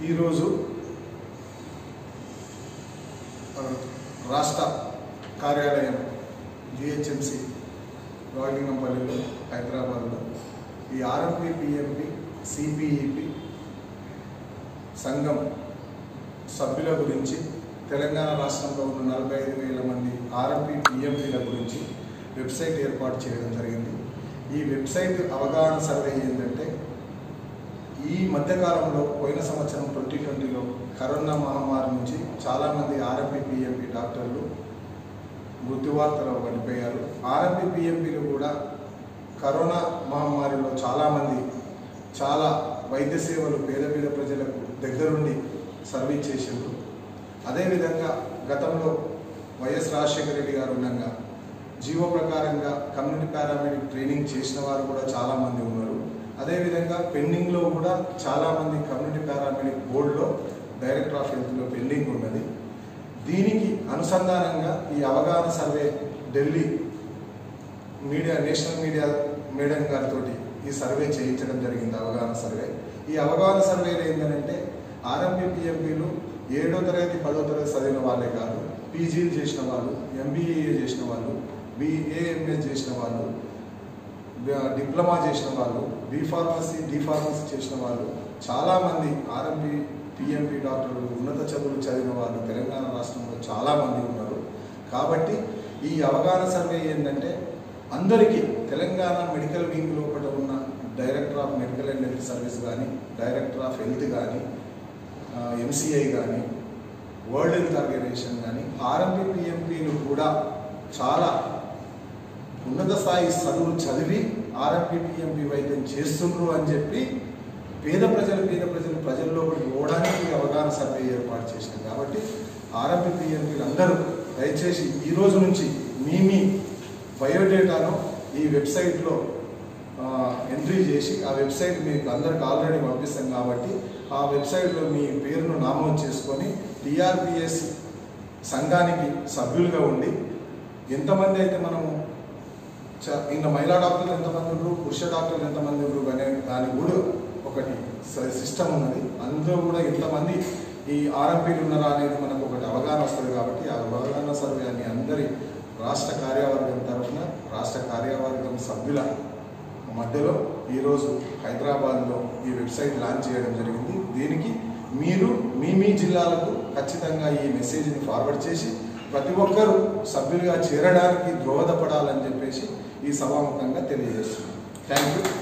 ఈరోజు ఆ, రాష్ట్ర కార్యాలయం జిహెచ్ఎంసి రాయలింగంపల్లిలో హైదరాబాద్లో ఈ ఆర్ఎంపీ పిఎంపి సిపిఈపి సంఘం సభ్యుల గురించి తెలంగాణ రాష్ట్రంలో ఉన్న నలభై ఐదు వేల మంది ఆర్ఎంపీ పిఎంపీల గురించి వెబ్సైట్ ఏర్పాటు చేయడం జరిగింది ఈ వెబ్సైట్ అవగాహన సర్వే ఏంటంటే ఈ మధ్యకాలంలో పోయిన సంవత్సరం ట్వంటీ ట్వంటీలో కరోనా మహమ్మారి నుంచి చాలామంది ఆర్ఎంపీ పిఎంపీ డాక్టర్లు మృత్యువార్తలో పడిపోయారు ఆర్ఎంపీ పిఎంపీలు కూడా కరోనా మహమ్మారిలో చాలామంది చాలా వైద్య సేవలు పేద పేద ప్రజలకు దగ్గరుండి సర్వీస్ చేసిండ్రు అదేవిధంగా గతంలో వైఎస్ రాజశేఖర రెడ్డి గారు ఉండగా జీవో ప్రకారంగా కమ్యూనిటీ పారామెడిక్ ట్రైనింగ్ చేసిన వారు కూడా చాలామంది ఉన్నారు అదేవిధంగా పెండింగ్లో కూడా చాలామంది కమ్యూనిటీ పారామెడిక్ బోర్డులో డైరెక్టర్ ఆఫ్ హెల్త్లో పెండింగ్ ఉన్నది దీనికి అనుసంధానంగా ఈ అవగాహన survey Delhi media national media madam గారితో ఈ సర్వే చేయించడం జరిగింది అవగాహన సర్వే ఈ అవగాహన సర్వేలో ఏంటంటే ఆర్ఎంపీ పిఎంపీలు ఏడో తరగతి పదో తరగతి చదివిన వాళ్ళే కాదు పీజీలు చేసిన వాళ్ళు ఎంబీఏ చేసిన వాళ్ళు బిఏఎంఎస్ చేసిన వాళ్ళు బ- డిప్లొమా చేసిన వాళ్ళు బీ ఫార్మసీ డి ఫార్మసీ చేసిన వాళ్ళు చాలామంది ఆర్ఎంపీ పిఎంపీ డాక్టర్లు ఉన్నత చదువులు చదివిన వాళ్ళు తెలంగాణ రాష్ట్రంలో చాలామంది ఉన్నారు కాబట్టి ఈ అవగాహన సర్వే ఏంటంటే అందరికీ తెలంగాణ మెడికల్ వింగ్ లోపల ఉన్న director of medical and health service కానీ డైరెక్టర్ ఆఫ్ హెల్త్ కానీ ఎంసీఐ కానీ వరల్డ్ హెల్త్ ఆర్గనైజేషన్ కానీ ఆర్ఎంపీ పిఎంపీలు కూడా చాలా ఉన్నత స్థాయి చదువులు చదివి ఆర్ఎంపీ పిఎంపీ వైద్యం చేస్తుండ్రు అని చెప్పి పేద ప్రజలు పేద ప్రజలు ప్రజల్లోకి పోవడానికి ఈ అవగాహన సర్వే ఏర్పాటు చేసింది కాబట్టి ఆర్ఎంపీ పిఎంపీలు అందరూ దయచేసి ఈ రోజు నుంచి మీ మీ బయోడేటాను ఈ వెబ్సైట్లో ఆ, ఎంట్రీ చేసి ఆ వెబ్సైట్ మీకు అందరికి ఆల్రెడీ పంపిస్తాం కాబట్టి ఆ వెబ్సైట్లో మీ పేరును నామోదు చేసుకొని టీఆర్పిఎస్ సంఘానికి సభ్యులుగా ఉండి ఎంతమంది అయితే మనము చ- ఇంకా మహిళా డాక్టర్లు ఎంతమంది ఉన్నారు పురుష డాక్టర్లు ఎంతమంది ఉన్నారు అనే దాని కూడా ఒకటి స- సిస్టమ్ ఉన్నది అందులో కూడా ఎంతమంది ఈ ఆర్ఎంపీలు ఉన్నారా అనేది మనకు ఒకటి అవగాహన వస్తుంది కాబట్టి ఆ అవగాహన సర్వే అని అందరి రాష్ట్ర కార్యవర్గం తరఫున రాష్ట్ర కార్యవర్గం సభ్యుల మధ్యలో ఈరోజు హైదరాబాద్లో ఈ వెబ్సైట్ లాంచ్ చేయడం జరిగింది దీనికి మీరు మీ మీ జిల్లాలకు ఖచ్చితంగా ఈ మెసేజ్ని ఫార్వర్డ్ చేసి ప్రతి ఒక్కరూ సభ్యులుగా చేరడానికి దోహదపడాలని చెప్పేసి ఈ సభాముఖంగా తెలియజేస్తున్నాను థ్యాంక్ యూ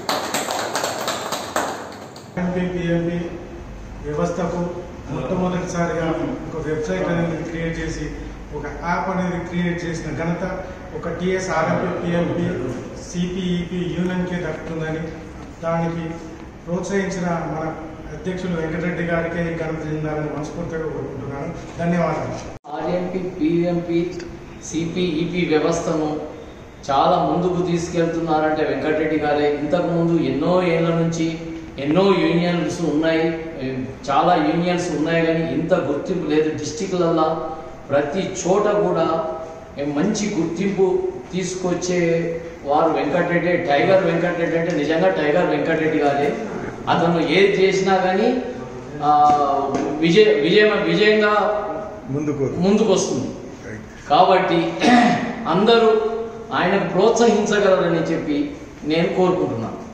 ఎంపీపీఎంపీ వ్యవస్థకు మొట్టమొదటిసారిగా ఒక వెబ్సైట్ అనేది క్రియేట్ చేసి ఒక యాప్ అనేది క్రియేట్ చేసిన ఘనత ఒక టిఎస్ ఆర్ఎంపీ పిఎంపీ సిపిఈపి యూనియన్కి దక్కుతుందని దానికి ప్రోత్సహించిన మన అధ్యక్షులు వెంకటరెడ్డి గారికి ఈ ఘనత చెందాలని మనస్ఫూర్తిగా కోరుకుంటున్నాను ధన్యవాదాలు ఆర్ఎంపీ పిఎంపి సిపిఈపి వ్యవస్థను చాలా ముందుకు తీసుకెళ్తున్నారంటే వెంకటరెడ్డి గారే ఇంతకుముందు ఎన్నో ఏళ్ళ నుంచి ఎన్నో యూనియన్స్ ఉన్నాయి ఏ, చాలా యూనియన్స్ ఉన్నాయి కానీ ఇంత గుర్తింపు లేదు డిస్టిక్లల్లో ప్రతి చోట కూడా ఏ, మంచి గుర్తింపు తీసుకొచ్చే వారు వెంకటరెడ్డి టైగర్ వెంకటరెడ్డి అంటే నిజంగా టైగర్ వెంకటరెడ్డి గారే అతను ఏది చేసినా కానీ ఆ, విజయ విజయ విజయంగా ముందుకు ముందుకు వస్తుంది కాబట్టి అందరూ ఆయనకు ప్రోత్సహించగలరని చెప్పి నేను కోరుకుంటున్నాను